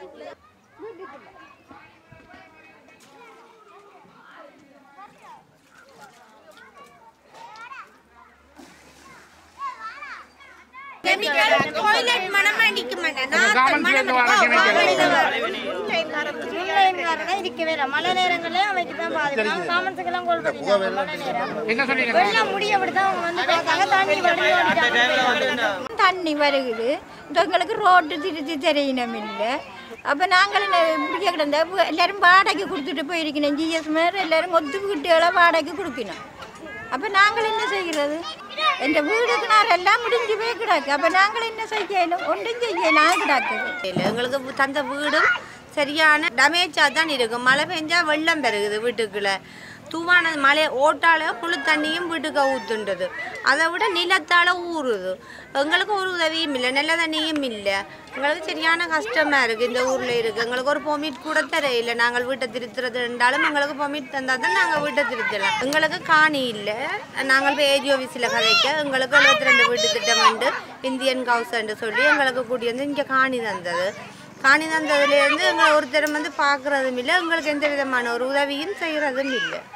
Toilet மனம் அடிக்க மாட்டேன் காமன் சேர்ந்து வர chemical. இருக்கவே இல்லை மழை நேரங்களே அவைக்கு தான் பாதிக்கும் காமன்ஸுக்கெல்லாம் கோல் பண்ணிட்டாங்க மழை நேரம் என்ன சொன்னீங்க வெள்ளம் முடியப்படி தான் அவங்க வந்து பார்த்தாங்க தண்ணி வருது தண்ணி வருகுது இந்த எங்களுக்கு ரோட்டு திருத்தி தெரியணும் இல்லை அப்போ நாங்கள் இப்படி கிடந்த எல்லாரும் வாடகை கொடுத்துட்டு போயிருக்கணும் ஜிஎஸ் மேலே எல்லாரும் ஒத்துக்கிட்டுகளை வாடகை கொடுக்கணும் அப்போ நாங்கள் என்ன செய்கிறது எந்த வீடுக்கு நான் எல்லாம் முடிஞ்சு போய் கிடக்கு அப்போ நாங்கள் என்ன செய்யணும் ஒன்றும் செய்யலாம் கிடக்குது இல்லை எங்களுக்கு தந்த வீடும் சரியான டேமேஜாக தான் இருக்கும் மழை பெஞ்சா வெள்ளம் பெருகுது வீட்டுக்குள்ள தூவான மழை ஓட்டால முழு தண்ணியும் வீட்டுக்கு ஊத்துண்டது அதை விட நிலத்தால் ஊறுது எங்களுக்கு ஒரு உதவியும் இல்லை நல்ல தண்ணியும் இல்லை எங்களுக்கு சரியான கஷ்டமாக இருக்குது இந்த ஊரில் இருக்குது எங்களுக்கு ஒரு பொமிட் கூட தரையில்லை நாங்கள் வீட்டை திருத்துறது இருந்தாலும் எங்களுக்கு பொமிட் தந்தால் தான் நாங்கள் வீட்டை திருத்தலாம் எங்களுக்கு காணி இல்லை நாங்கள் இப்போ ஏஜி ஆஃபீஸில் கதைக்க எங்களுக்கு எழுபத்தி ரெண்டு வீட்டு திட்டம் வந்து இந்தியன் கவுசன்னு சொல்லி எங்களுக்கு கூட்டி வந்து இங்கே காணி தந்தது காணி தந்ததுலேருந்து எங்களை ஒருத்தர் வந்து பார்க்குறதும் இல்லை எங்களுக்கு எந்த விதமான ஒரு உதவியும் செய்கிறதும் இல்லை